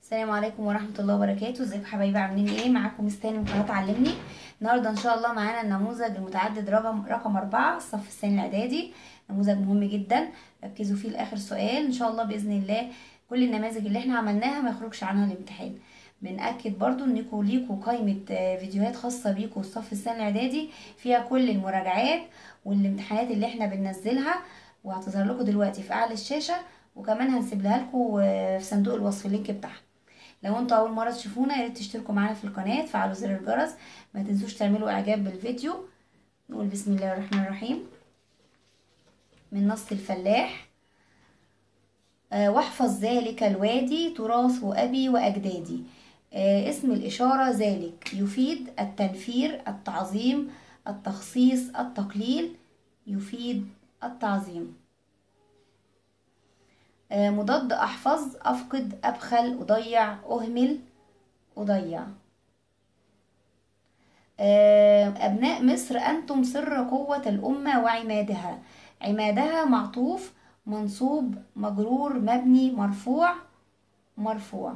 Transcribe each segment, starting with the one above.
السلام عليكم ورحمة الله وبركاته ازيكم حبايبي عاملين ايه معاكم مستاني من قناة علمني النهاردة ان شاء الله معانا النموذج المتعدد رقم رقم أربعة الصف الثاني الإعدادي نموذج مهم جدا ركزوا فيه لآخر سؤال ان شاء الله بإذن الله كل النماذج اللي احنا عملناها ما يخرجش عنها الامتحان بنأكد برضو انكم ليكوا قائمة آه، فيديوهات خاصة بيكوا الصف الثاني الإعدادي فيها كل المراجعات والامتحانات اللي احنا بننزلها وهتظهر لكم دلوقتي في أعلى الشاشة وكمان هنسيب لها لكم آه، في صندوق الوصف اللينك بتاعها لو انتوا اول مره تشوفونا يا ريت تشتركوا معانا في القناه تفعلوا زر الجرس ما تنسوش تعملوا اعجاب بالفيديو نقول بسم الله الرحمن الرحيم من نص الفلاح آه، واحفظ ذلك الوادي تراث أبي وأجدادي آه، اسم الإشارة ذلك يفيد التنفير التعظيم التخصيص التقليل يفيد التعظيم آه، مضاد أحفظ أفقد أبخل أضيع أهمل أضيع آه، أبناء مصر أنتم سر قوة الأمة وعمادها عمادها معطوف منصوب مجرور مبني مرفوع مرفوع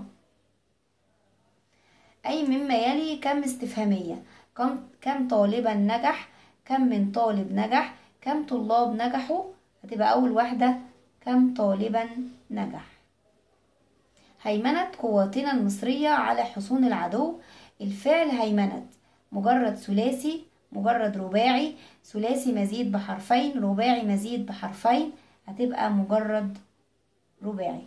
أي مما يلي كم استفهامية كم, كم طالبا نجح كم من طالب نجح كم طلاب نجحوا هتبقى أول واحدة كم طالبا نجح هيمنة قواتنا المصرية على حصون العدو الفعل هيمنة مجرد ثلاثي مجرد رباعي ثلاثي مزيد بحرفين رباعي مزيد بحرفين هتبقى مجرد رباعي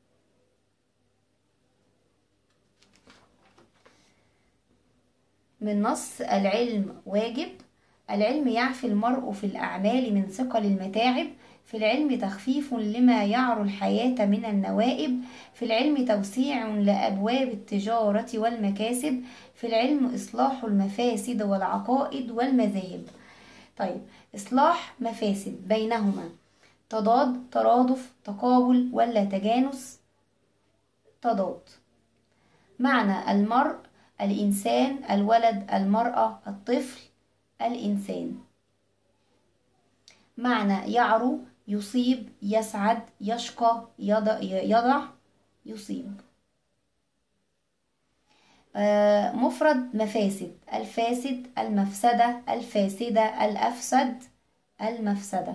من نص العلم واجب العلم يعفي المرء في الأعمال من ثقل المتاعب في العلم تخفيف لما يعرو الحياة من النوائب في العلم توسيع لأبواب التجارة والمكاسب في العلم إصلاح المفاسد والعقائد والمذاهب طيب إصلاح مفاسد بينهما تضاد ترادف تقابل ولا تجانس تضاد معنى المرء الإنسان الولد المرأة الطفل الإنسان معنى يعرو يصيب يسعد يشقى يضع, يضع يصيب آه، مفرد مفاسد الفاسد المفسدة الفاسدة الأفسد المفسدة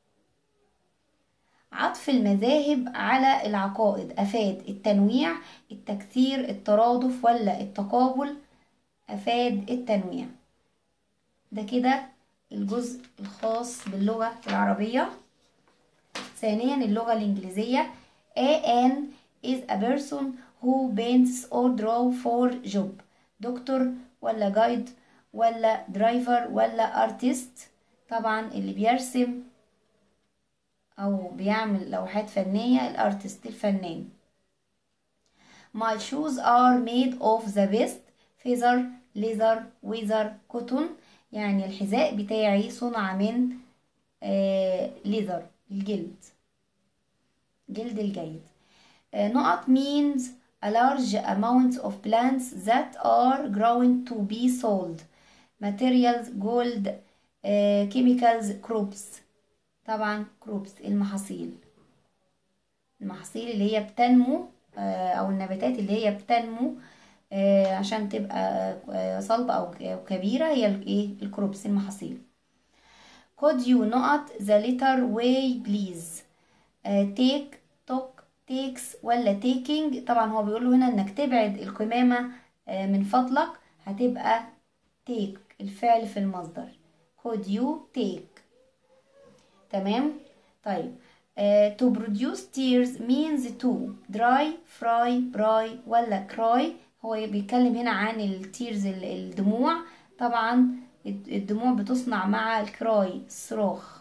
عطف المذاهب على العقائد أفاد التنويع التكثير الترادف ولا التقابل أفاد التنويع ده كده الجزء الخاص باللغة العربية ثانيا اللغة الإنجليزية A N is a person who paints or draw for job دكتور ولا جايد ولا درايفر ولا ارتست طبعا اللي بيرسم او بيعمل لوحات فنية الارتست الفنان My shoes are made of the best feather leather weather cotton يعني الحذاء بتاعي صنع من آه leather الجلد جلد الجيد آه نقط means a large amount of plants that are growing to be sold materials gold آه chemicals crops طبعا crops المحاصيل المحاصيل اللي هي بتنمو آه او النباتات اللي هي بتنمو آه عشان تبقى آه صلبة او كبيرة هي الايه الكروبس المحاصيل could you نقط the letter way please آه take took takes ولا taking طبعا هو بيقول له هنا انك تبعد القمامة آه من فضلك هتبقى take الفعل في المصدر could you take تمام طيب آه to produce tears means to dry fry bry ولا cry هو بيتكلم هنا عن التيرز الدموع طبعا الدموع بتصنع مع الكراي الصراخ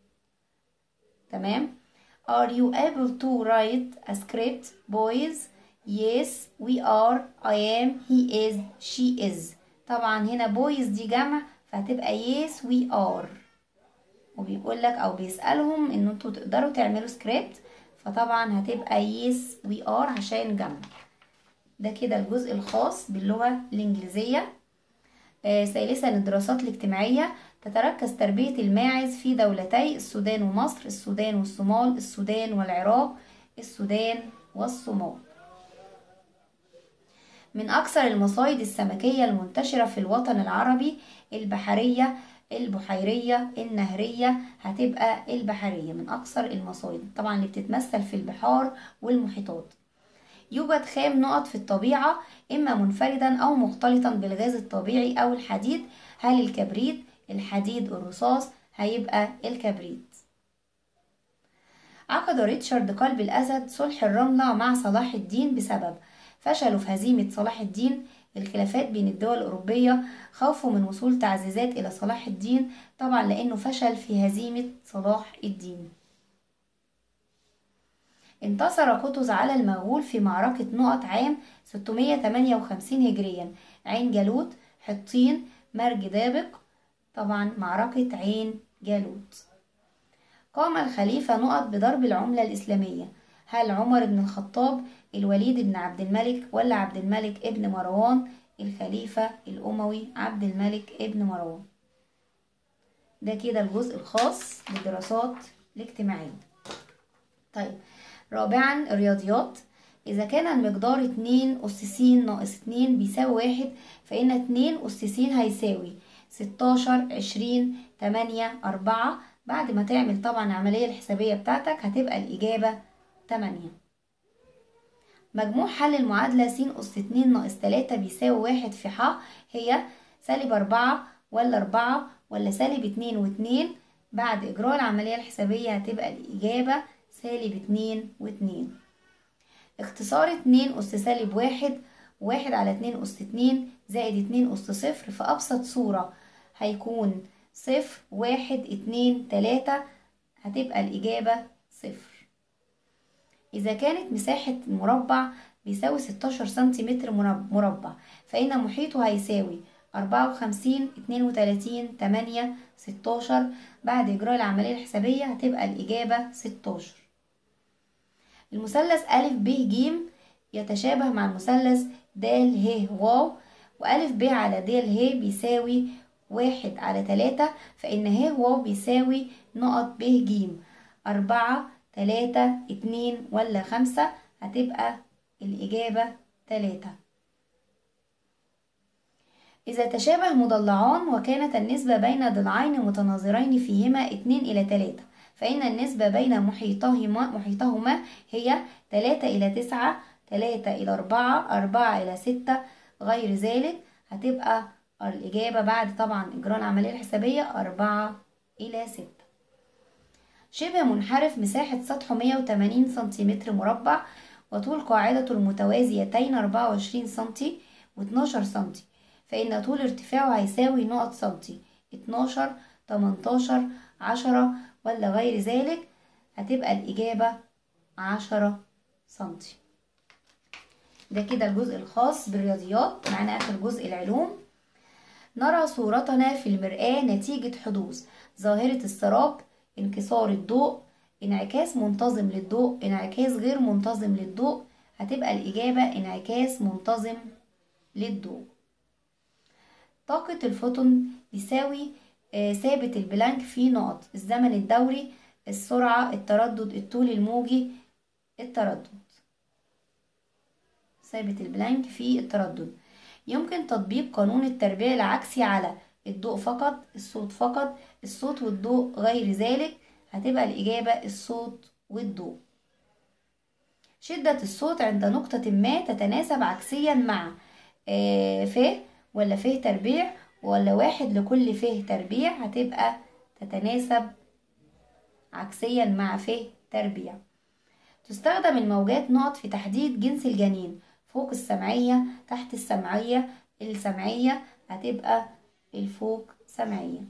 تمام Are you able to write a script boys Yes we are I am he is she is طبعا هنا boys دي جمع فهتبقى yes we are وبيقول لك او بيسألهم ان انتوا تقدروا تعملوا سكريبت فطبعا هتبقى yes we are عشان جمع ده كده الجزء الخاص باللغة الإنجليزية آه ثالثا الدراسات الاجتماعية تتركز تربية الماعز في دولتي السودان ومصر السودان والصومال السودان والعراق السودان والصومال من أكثر المصايد السمكية المنتشرة في الوطن العربي البحرية البحيرية النهرية هتبقى البحرية من أكثر المصايد طبعا اللي بتتمثل في البحار والمحيطات يوجد خام نقط في الطبيعة إما منفردا أو مختلطا بالغاز الطبيعي أو الحديد هل الكبريت الحديد الرصاص هيبقى الكبريت عقد ريتشارد قلب الأسد صلح الرملة مع صلاح الدين بسبب فشلوا في هزيمة صلاح الدين الخلافات بين الدول الأوروبية خوفه من وصول تعزيزات إلى صلاح الدين طبعا لأنه فشل في هزيمة صلاح الدين انتصر قطز على المغول في معركة نقط عام 658 هجريا عين جالوت حطين مرج دابق طبعا معركة عين جالوت قام الخليفة نقط بضرب العملة الإسلامية هل عمر بن الخطاب الوليد بن عبد الملك ولا عبد الملك ابن مروان الخليفة الأموي عبد الملك ابن مروان ده كده الجزء الخاص بالدراسات الاجتماعية طيب رابعا الرياضيات إذا كان المقدار اتنين أس س ناقص اتنين بيساوي واحد فإن اتنين أس س هيساوي ستاشر عشرين تمانية أربعة بعد ما تعمل طبعا العملية الحسابية بتاعتك هتبقى الإجابة تمانية مجموع حل المعادلة س أس اتنين ناقص تلاتة بيساوي واحد في ح هي سالب أربعة ولا أربعة ولا سالب اتنين واتنين بعد إجراء العملية الحسابية هتبقى الإجابة سالب اتنين واتنين اختصار اتنين أس سالب واحد واحد على اتنين أس اتنين زائد اتنين أس صفر في أبسط صورة هيكون صفر واحد اتنين تلاتة هتبقى الإجابة صفر إذا كانت مساحة المربع بيساوي ستاشر سنتيمتر مربع فإن محيطه هيساوي أربعة وخمسين اتنين وتلاتين تمانية ستاشر بعد إجراء العملية الحسابية هتبقى الإجابة ستاشر المثلث أ ب ج يتشابه مع المثلث د ه واو وأ ب على د ه بيساوي واحد على تلاتة فإن ه واو بيساوي نقط ب ج أربعة تلاتة اتنين ولا خمسة هتبقى الإجابة تلاتة إذا تشابه مضلعان وكانت النسبة بين ضلعين متناظرين فيهما اتنين إلى تلاتة فإن النسبة بين محيطهما محيطهما هي تلاتة إلى تسعة تلاتة إلى أربعة أربعة إلى ستة غير ذلك هتبقى الإجابة بعد طبعا إجراء العملية الحسابية أربعة إلى ستة شبه منحرف مساحة سطحه 180 سنتيمتر مربع وطول قاعدته المتوازيتين 24 سنتي و12 سنتي فإن طول ارتفاعه هيساوي نقط سنتي 12 18 10 ولا غير ذلك هتبقى الإجابة 10 سنتي ده كده الجزء الخاص بالرياضيات معانا آخر جزء العلوم نرى صورتنا في المرآة نتيجة حدوث ظاهرة السراب انكسار الضوء انعكاس منتظم للضوء انعكاس غير منتظم للضوء هتبقى الإجابة انعكاس منتظم للضوء طاقة الفوتون بيساوي آه ثابت البلانك في نقط الزمن الدوري السرعة التردد الطول الموجي التردد ثابت البلانك في التردد يمكن تطبيق قانون التربيع العكسي على الضوء فقط الصوت فقط الصوت والضوء غير ذلك هتبقى الإجابة الصوت والضوء شدة الصوت عند نقطة ما تتناسب عكسيا مع آه ف ولا ف تربيع ولا واحد لكل ف تربيع هتبقى تتناسب عكسيا مع ف تربيع تستخدم الموجات نقط في تحديد جنس الجنين فوق السمعية تحت السمعية السمعية هتبقى الفوق سمعية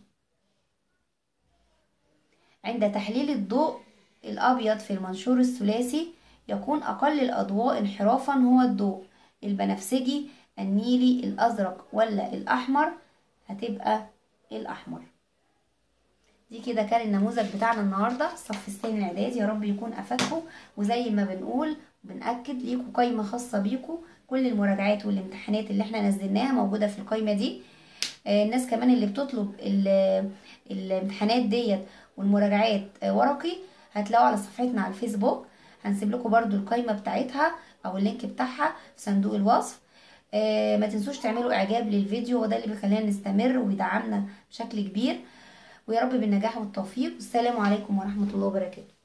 عند تحليل الضوء الأبيض في المنشور الثلاثي يكون أقل الأضواء انحرافا هو الضوء البنفسجي النيلي الأزرق ولا الأحمر هتبقى الأحمر دي كده كان النموذج بتاعنا النهارده الصف الثاني الاعدادي يا رب يكون افادكم وزي ما بنقول بنأكد ليكوا قايمه خاصه بيكوا كل المراجعات والامتحانات اللي احنا نزلناها موجوده في القايمه دي آه الناس كمان اللي بتطلب الامتحانات ديت والمراجعات آه ورقي هتلاقوا على صفحتنا على الفيسبوك هنسيب لكم برضو القايمه بتاعتها او اللينك بتاعها في صندوق الوصف آه ما تنسوش تعملوا اعجاب للفيديو وده اللي بيخلينا نستمر وبيدعمنا بشكل كبير ويا رب بالنجاح والتوفيق والسلام عليكم ورحمة الله وبركاته